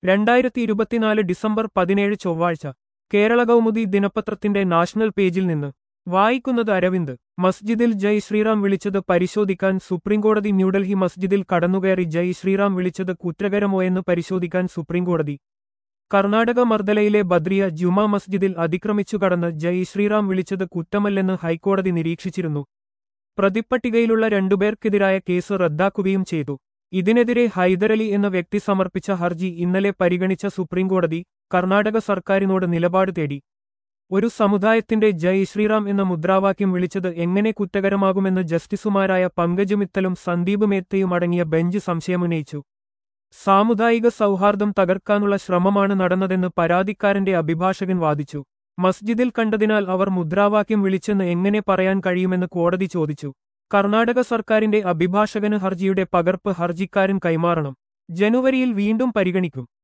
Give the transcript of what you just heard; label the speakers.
Speaker 1: രണ്ടായിരത്തി ഇരുപത്തിനാല് ഡിസംബർ പതിനേഴ് ചൊവ്വാഴ്ച കേരള കൗമുദി ദിനപത്രത്തിന്റെ നാഷണൽ പേജിൽ നിന്ന് വായിക്കുന്നത് അരവിന്ദ് മസ്ജിദിൽ ജയ് ശ്രീറാം വിളിച്ചത് പരിശോധിക്കാൻ സുപ്രീംകോടതി ന്യൂഡൽഹി മസ്ജിദിൽ കടന്നുകയറി ജയ് ശ്രീറാം വിളിച്ചത് കുറ്റകരമോയെന്ന് പരിശോധിക്കാൻ സുപ്രീംകോടതി കർണാടക മർദ്ദലയിലെ ബദ്രിയ ജുമാ മസ്ജിദിൽ അതിക്രമിച്ചു കടന്ന് ജയ് ശ്രീറാം വിളിച്ചത് കുറ്റമല്ലെന്ന് ഹൈക്കോടതി നിരീക്ഷിച്ചിരുന്നു പ്രതിപ്പട്ടികയിലുള്ള രണ്ടുപേർക്കെതിരായ കേസ് റദ്ദാക്കുകയും ചെയ്തു ഇതിനെതിരെ ഹൈദരലി എന്ന വ്യക്തി സമർപ്പിച്ച ഹർജി ഇന്നലെ പരിഗണിച്ച സുപ്രീംകോടതി കർണാടക സർക്കാരിനോട് നിലപാട് തേടി ഒരു സമുദായത്തിന്റെ ജയ് ശ്രീറാം എന്ന മുദ്രാവാക്യം വിളിച്ചത് എങ്ങനെ കുറ്റകരമാകുമെന്ന് ജസ്റ്റിസുമാരായ പങ്കജ് മിത്തലും സന്ദീപ് മേത്തയും അടങ്ങിയ ബെഞ്ച് സംശയമുന്നയിച്ചു സാമുദായിക സൗഹാർദ്ദം തകർക്കാനുള്ള ശ്രമമാണ് നടന്നതെന്ന് പരാതിക്കാരന്റെ അഭിഭാഷകൻ വാദിച്ചു മസ്ജിദിൽ കണ്ടതിനാൽ അവർ മുദ്രാവാക്യം വിളിച്ചെന്ന് എങ്ങനെ പറയാൻ കഴിയുമെന്ന് കോടതി ചോദിച്ചു കർണാടക സർക്കാരിന്റെ അഭിഭാഷകന് ഹർജിയുടെ പകർപ്പ് ഹർജിക്കാരൻ കൈമാറണം ജനുവരിയിൽ വീണ്ടും പരിഗണിക്കും